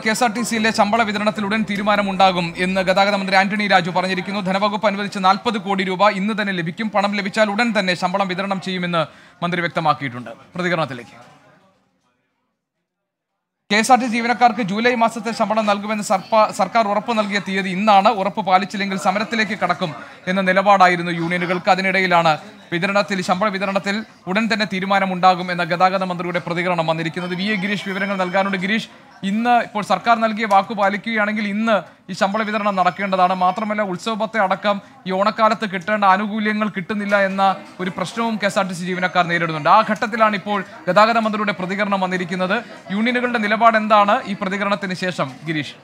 K S R T സിയിലെ ശമ്പള വിതരണത്തിൽ ഉടൻ തീരുമാനമുണ്ടാകും എന്ന് ഗതാഗത മന്ത്രി ആന്റണി രാജു പറഞ്ഞിരിക്കുന്നു ധനവകുപ്പ് അനുവദിച്ച നാൽപ്പത് കോടി രൂപ ഇന്ന് തന്നെ ലഭിക്കും പണം ലഭിച്ചാൽ ഉടൻ തന്നെ ശമ്പളം വിതരണം ചെയ്യുമെന്ന് മന്ത്രി വ്യക്തമാക്കിയിട്ടുണ്ട് പ്രതികരണത്തിലേക്ക് കെ എസ് ആർ ടി ജീവനക്കാർക്ക് ജൂലൈ മാസത്തെ ശമ്പളം നൽകുമെന്ന് സർപ്പ- സർക്കാർ ഉറപ്പ് നൽകിയ തീയതി ഇന്നാണ് ഉറപ്പ് പാലിച്ചില്ലെങ്കിൽ സമരത്തിലേക്ക് കടക്കും എന്ന നിലപാടായിരുന്നു യൂണിയനുകൾക്ക് അതിനിടയിലാണ് വിതരണത്തിൽ ശമ്പള വിതരണത്തിൽ ഉടൻ തന്നെ തീരുമാനമുണ്ടാകും എന്ന ഗതാഗത മന്ത്രിയുടെ പ്രതികരണം വന്നിരിക്കുന്നത് വി എ ഗിരീഷ് വിവരങ്ങൾ നൽകാനുണ്ട് ഗിരീഷ് ഇന്ന് ഇപ്പോൾ സർക്കാർ നൽകിയ വാക്ക് പാലിക്കുകയാണെങ്കിൽ ഇന്ന് ഈ ശമ്പള വിതരണം നടക്കേണ്ടതാണ് മാത്രമല്ല ഉത്സവത്തെ അടക്കം ഈ ഓണക്കാലത്ത് കിട്ടേണ്ട ആനുകൂല്യങ്ങൾ കിട്ടുന്നില്ല എന്ന ഒരു പ്രശ്നവും K S R T C ജീവനക്കാർ നേരിടുന്നുണ്ട് ആ ഘട്ടത്തിലാണ് ഇപ്പോൾ ഗതാഗത മന്ത്രിയുടെ പ്രതികരണം വന്നിരിക്കുന്നത് യൂണിയനുകളുടെ നിലപാട് എന്താണ് ഈ പ്രതികരണത്തിന് ശേഷം ഗിരീഷ്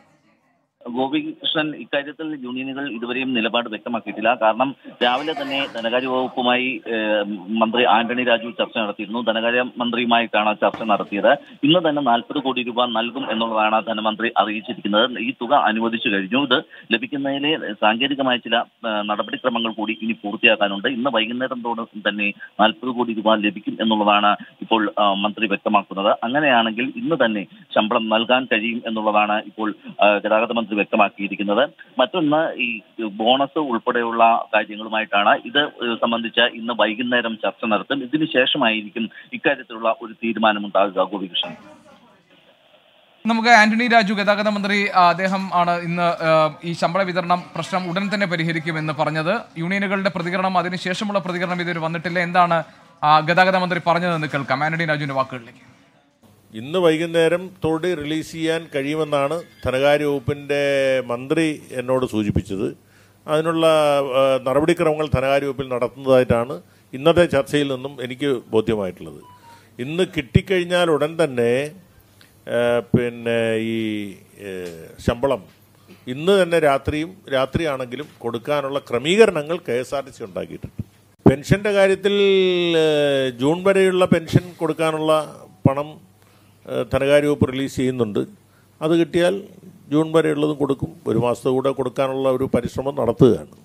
ഗോപികൃഷ്ണൻ ഇക്കാര്യത്തിൽ യൂണിയനുകൾ ഇതുവരെയും നിലപാട് വ്യക്തമാക്കിയിട്ടില്ല കാരണം രാവിലെ തന്നെ ധനകാര്യ വകുപ്പുമായി ഏഹ്, മന്ത്രി ആന്റണി രാജു ചർച്ച നടത്തിയിരുന്നു ധനകാര്യ മന്ത്രിയുമായിട്ടാണ് ചർച്ച നടത്തിയത് ഇന്ന് തന്നെ നാൽപ്പത് കോടി രൂപ നൽകും എന്നുള്ളതാണ് ധനമന്ത്രി അറിയിച്ചിരിക്കുന്നത് ഈ തുക അനുവദിച്ചു കഴിഞ്ഞു ഇത് ലഭിക്കുന്നതിലെ സാങ്കേതികമായ ചില ഏഹ്, നടപടിക്രമങ്ങൾ കൂടി ഇനി പൂർത്തിയാക്കാനുണ്ട് ഇന്ന് വൈകുന്നേരത്തോട് തന്നെ നാൽപ്പത് കോടി രൂപ ലഭിക്കും എന്നുള്ളതാണ് ഇപ്പോൾ ആ, മന്ത്രി വ്യക്തമാക്കുന്നത് അങ്ങനെയാണെങ്കിൽ ഇന്ന് തന്നെ ശമ്പളം നൽകാൻ കഴിയും എന്നുള്ളതാണ് ഇപ്പോൾ ആ, ഗതാഗത മന്ത്രി വ്യക്തമാക്കിയിരിക്കുന്നത് മറ്റൊന്ന് ഈ ബോണസ് ഉൾപ്പെടെയുള്ള കാര്യങ്ങളുമായിട്ടാണ് ഇത് ഏഹ്, സംബന്ധിച്ച് ഇന്ന് വൈകുന്നേരം ചർച്ച നടത്തും ഇതിനു ശേഷമായിരിക്കും ഇക്കാര്യത്തിലുള്ള ഒരു തീരുമാനമുണ്ടാകുക ഗോപികൃഷ്ണൻ നമുക്ക് ആന്റണി രാജു ഗതാഗത മന്ത്രി ആ, അദ്ദേഹം ആണ് ഇന്ന് ആ, ഈ ശമ്പള വിതരണം പ്രശ്നം ഉടൻ തന്നെ പരിഹരിക്കുമെന്ന് പറഞ്ഞത് യൂണിയനുകളുടെ പ്രതികരണം അതിനുശേഷമുള്ള പ്രതികരണം ഇതുവരെ വന്നിട്ടില്ല എന്താണ് ആ, ഗതാഗത മന്ത്രി പറഞ്ഞതെന്ന് കേൾക്കാം ആന്റണി രാജുവിന്റെ വാക്കുകളിലേക്ക് ഇന്ന് വൈകുന്നേരം തൊടി റിലീസ് ചെയ്യാൻ കഴിയുമെന്നാണ് ധനകാര്യ വകുപ്പിൻ്റെ മന്ത്രി എന്നോട് സൂചിപ്പിച്ചത് അതിനുള്ള ആ, നടപടിക്രമങ്ങൾ ധനകാര്യ വകുപ്പിൽ നടത്തുന്നതായിട്ടാണ് ഇന്നത്തെ ചർച്ചയിൽ നിന്നും എനിക്ക് ബോധ്യമായിട്ടുള്ളത് ഇന്ന് കിട്ടിക്കഴിഞ്ഞാൽ ഉടൻ തന്നെ ആ, പിന്നെ ഈ ഏ, ശമ്പളം ഇന്ന് തന്നെ രാത്രിയും രാത്രിയാണെങ്കിലും കൊടുക്കാനുള്ള ക്രമീകരണങ്ങൾ K S R T C ഉണ്ടാക്കിയിട്ടുണ്ട് പെൻഷന്റെ കാര്യത്തിൽ ഏ, ജൂൺ വരെയുള്ള പെൻഷൻ കൊടുക്കാനുള്ള പണം ഏ, ധനകാര്യ വകുപ്പ് റിലീസ് ചെയ്യുന്നുണ്ട് അത് കിട്ടിയാൽ ജൂൺ വരെയുള്ളതും കൊടുക്കും ഒരു മാസത്തെ കൂടെ കൊടുക്കാനുള്ള ഒരു പരിശ്രമം നടത്തുകയാണ്